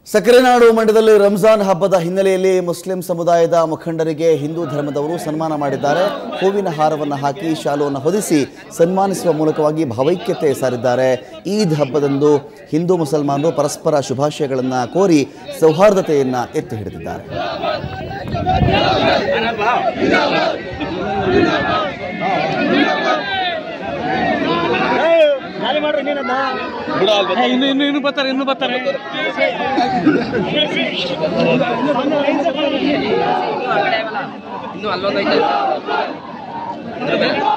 ಸಕ್ಕರೆನಾಡು ಮಂಡ್ಯದಲ್ಲಿ ರಂಜಾನ್ ಹಬ್ಬದ ಹಿನ್ನೆಲೆಯಲ್ಲಿ ಮುಸ್ಲಿಂ ಸಮುದಾಯದ ಮುಖಂಡರಿಗೆ ಹಿಂದೂ ಧರ್ಮದವರು ಸನ್ಮಾನ ಮಾಡಿದ್ದಾರೆ ಹೂವಿನ ಹಾರವನ್ನು ಹಾಕಿ ಶಾಲುವನ್ನು ಹೊದಿಸಿ ಸನ್ಮಾನಿಸುವ ಮೂಲಕವಾಗಿ ಭಾವೈಕ್ಯತೆ ಸಾರಿದ್ದಾರೆ ಈದ್ ಹಬ್ಬದಂದು ಹಿಂದೂ ಮುಸಲ್ಮಾನರು ಪರಸ್ಪರ ಶುಭಾಶಯಗಳನ್ನು ಕೋರಿ ಸೌಹಾರ್ದತೆಯನ್ನು ಎತ್ತಿ ಹಿಡಿದಿದ್ದಾರೆ ಇನ್ನು ಇನ್ನು ಇನ್ನು ಬರ್ತಾರೆ ಇನ್ನು ಬರ್ತಾರೆ ಇನ್ನು ಅಲ್ಲೊಂದು ಐತೆ